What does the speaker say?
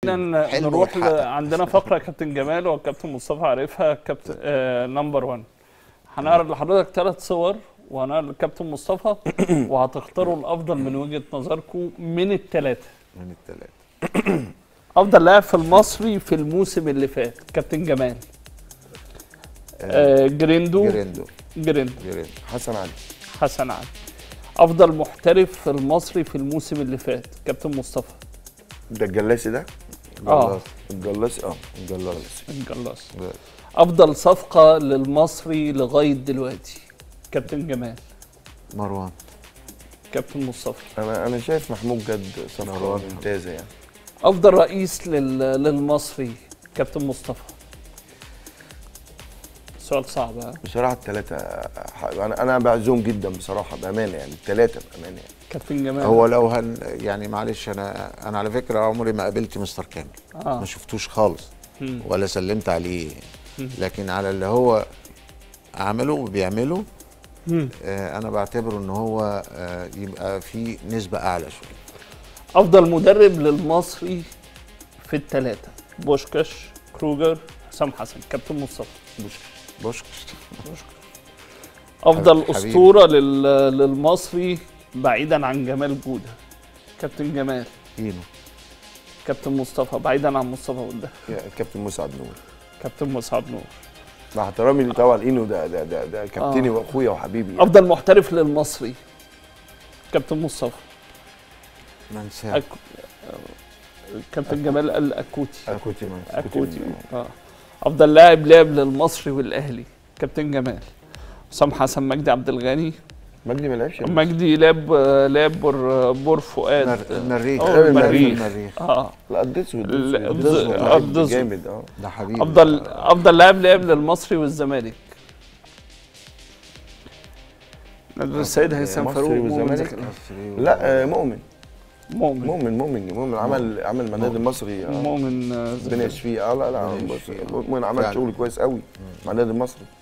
خلينا حلم نروح ل... واتحقق. عندنا فقره يا كابتن جمال والكابتن مصطفى عارفها كابتن آه نمبر 1 هنعرض لحضرتك ثلاث صور وهنعرض للكابتن مصطفى وهتختاروا الافضل من وجهه نظركم من الثلاثه من الثلاثه افضل لاعب في المصري في الموسم اللي فات كابتن جمال آه جريندو جريندو جريندو جريندو حسن علي حسن علي افضل محترف في المصري في الموسم اللي فات كابتن مصطفى ده الجلاسي ده اه الجلاسي اه الجلاس الجلاس افضل صفقه للمصري لغايه دلوقتي كابتن جمال مروان كابتن مصطفى انا انا شايف محمود جد صفقه مروان. ممتازه يعني افضل رئيس لل... للمصري كابتن مصطفى سؤال صعب ها بصراحه الثلاثه انا انا بعزهم جدا بصراحه بامانه يعني الثلاثه بامانه يعني كابتن جمال هو لو هن يعني معلش انا انا على فكره عمري ما قابلت مستر كامل اه ما شفتوش خالص مم. ولا سلمت عليه مم. لكن على اللي هو عمله وبيعمله مم. آه انا بعتبره ان هو آه يبقى في نسبه اعلى شويه افضل مدرب للمصري في الثلاثه بوشكاش كروجر حسام حسن كابتن مصطفى بوشكش افضل حبيبي. اسطوره لل... للمصري بعيدا عن جمال جوده كابتن جمال اينو كابتن مصطفى بعيدا عن مصطفى وده يا الكابتن مسعد نور كابتن مصعب نور مع احترامي ليه طبعا اينو ده ده ده, ده كابتني آه. واخويا وحبيبي يعني. افضل محترف للمصري كابتن مصطفى ما انساه أك... كابتن جمال قال اكوتي اكوتي مان اكوتي اه افضل لاعب لعب للمصري والاهلي كابتن جمال حسام حسن مجدي عبد الغني مجدي ما لعبش مجدي لعب لعب بور, بور فؤاد مر- المريخ أو المريخ. المريخ المريخ اه لا قدسه لا، قدسه قدسه- لعيب قدسه. جامد اه ده حبيبي افضل افضل لاعب لعب للمصري والزمالك نادر السيد هيثم مصري فاروق مؤمن والزمالك؟ زكريا. مصري لا آه، مؤمن مؤمن مؤمن مؤمن مؤمن عمل عمل مع النادي المصري آه. مؤمن آه، ربنا زكريا. يشفيه اه لا لا ربنا بص، يشفيه. مؤمن عمل فعلا. شغل كويس قوي مع النادي المصري